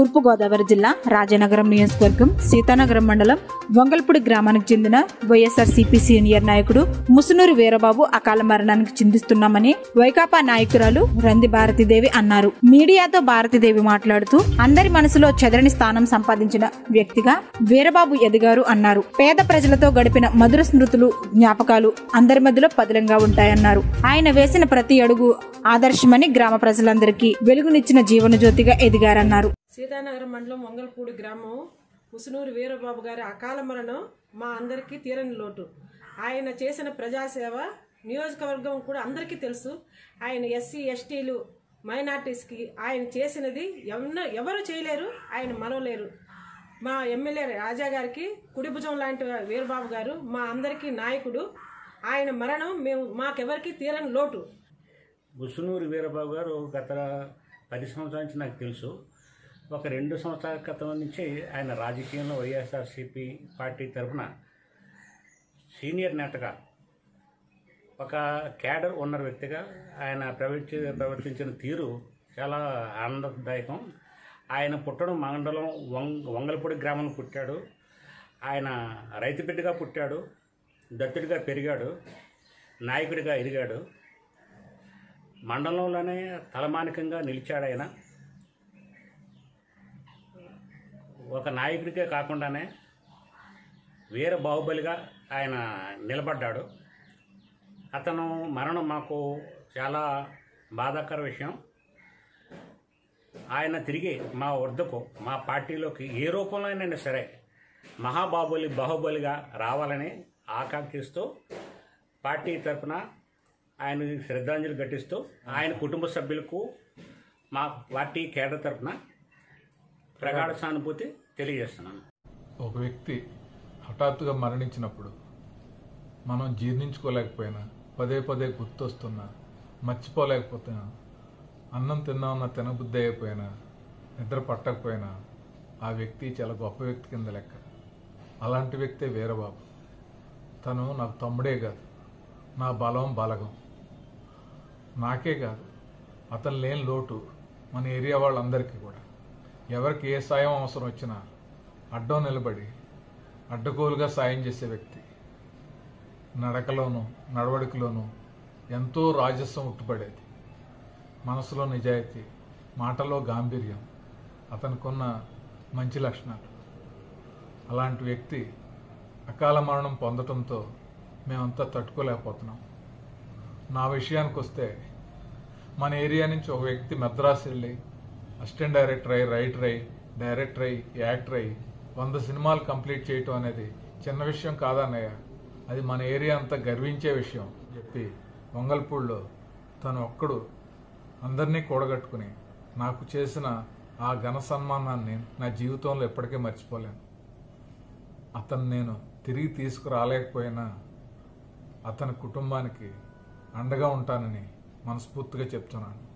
తూర్పుగోదావరి జిల్లా రాజనగరం నియోజకవర్గం సీతానగరం మండలం వంగల్పూడి గ్రామానికి చెందిన వైఎస్ఆర్సీపీ సీనియర్ నాయకుడు ముసునూరు వీరబాబు అకాల మరణానికి చిందిస్తున్నామని వైకాపా నాయకురాలు రంది భారతీదేవి అన్నారు మీడియాతో భారతీదేవి మాట్లాడుతూ అందరి మనసులో చెదరని స్థానం సంపాదించిన వ్యక్తిగా వీరబాబు ఎదిగారు అన్నారు పేద ప్రజలతో గడిపిన మధుర స్మృతులు జ్ఞాపకాలు అందరి మధ్యలో పదిలంగా ఉంటాయన్నారు ఆయన వేసిన ప్రతి అడుగు ఆదర్శమని గ్రామ ప్రజలందరికీ వెలుగునిచ్చిన జీవనజ్యోతిగా ఎదిగారన్నారు సీతానగరం మండలం వంగల్పూడి గ్రామం ముసునూరు వీరబాబు గారి అకాల మరణం మా అందరికీ తీరని లోటు ఆయన చేసిన ప్రజాసేవ నియోజకవర్గం కూడా అందరికీ తెలుసు ఆయన ఎస్సీ ఎస్టీలు మైనార్టీస్కి ఆయన చేసినది ఎవరు ఎవరు చేయలేరు ఆయన మనవలేరు మా ఎమ్మెల్యే రాజా గారికి కుడి భుజం లాంటి వీరబాబు గారు మా అందరికీ నాయకుడు ఆయన మరణం మేము మాకెవరికి తీరని లోటు ముసునూరు వీరబాబు గారు గత పది సంవత్సరాల నుంచి నాకు తెలుసు ఒక రెండు సంవత్సరాల క్రితం నుంచి ఆయన రాజకీయంలో వైఎస్ఆర్సీపీ పార్టీ తరఫున సీనియర్ నేతగా ఒక క్యాడర్ ఉన్న వ్యక్తిగా ఆయన ప్రవర్తి ప్రవర్తించిన తీరు చాలా ఆనందదాయకం ఆయన పుట్టడం మండలం వంగ వంగలపూడి గ్రామంలో పుట్టాడు ఆయన రైతు బిడ్డగా పుట్టాడు దత్తుడిగా పెరిగాడు నాయకుడిగా ఎదిగాడు మండలంలోనే తలమానికంగా నిలిచాడు ఆయన ఒక నాయకుడికే కాకుండానే వీర బాహుబలిగా ఆయన నిలబడ్డాడు అతను మరణం మాకు చాలా బాధాకర విషయం ఆయన తిరిగి మా వద్దకు మా పార్టీలోకి ఏ రూపంలో అయినా సరే మహాబాహుబలి బాహుబలిగా రావాలని ఆకాంక్షిస్తూ పార్టీ తరఫున ఆయన శ్రద్ధాంజలి ఘటిస్తూ ఆయన కుటుంబ సభ్యులకు మా పార్టీ కేడర్ తరఫున ప్రగాఢ సానుభూతి తెలియజేస్తున్నాను ఒక వ్యక్తి హఠాత్తుగా మరణించినప్పుడు మనం జీర్ణించుకోలేకపోయినా పదే పదే గుర్తొస్తున్నా మర్చిపోలేకపోతున్నా అన్నం తిన్నామన్న తినబుద్ధి అయిపోయినా నిద్ర పట్టకపోయినా ఆ వ్యక్తి చాలా గొప్ప వ్యక్తి కింద లెక్క అలాంటి వ్యక్తే వీరబాబు తను నాకు తమ్ముడే కాదు నా బలం బలగం నాకే కాదు అతను లేని లోటు మన ఏరియా వాళ్ళందరికీ కూడా ఎవరికి ఏ సాయం అవసరం వచ్చినా అడ్డం నిలబడి అడ్డగోలుగా సాయం చేసే వ్యక్తి నడకలోనూ నడవడికలోనూ ఎంతో రాజస్వం ఉట్టుపడేది మనసులో నిజాయితీ మాటలో గాంభీర్యం అతనికున్న మంచి లక్షణాలు అలాంటి వ్యక్తి అకాల మరణం పొందటంతో మేమంతా తట్టుకోలేకపోతున్నాం నా విషయానికి వస్తే మన ఏరియా నుంచి ఒక వ్యక్తి మద్రాసు వెళ్ళి అసిస్టెంట్ డైరెక్టర్ అయ్యి రైటర్ అయ్యి డైరెక్టర్ అయ్యి యాక్టర్ అయ్యి వంద సినిమాలు కంప్లీట్ చేయటం అనేది చిన్న విషయం కాదన్నయ్య అది మన ఏరియా అంతా గర్వించే విషయం చెప్పి వంగల్పూడిలో తను ఒక్కడు అందరినీ కూడగట్టుకుని నాకు చేసిన ఆ ఘన సన్మానాన్ని నా జీవితంలో ఎప్పటికీ మర్చిపోలేను అతను నేను తిరిగి తీసుకురాలేకపోయినా అతని కుటుంబానికి అండగా ఉంటానని మనస్ఫూర్తిగా చెప్తున్నాను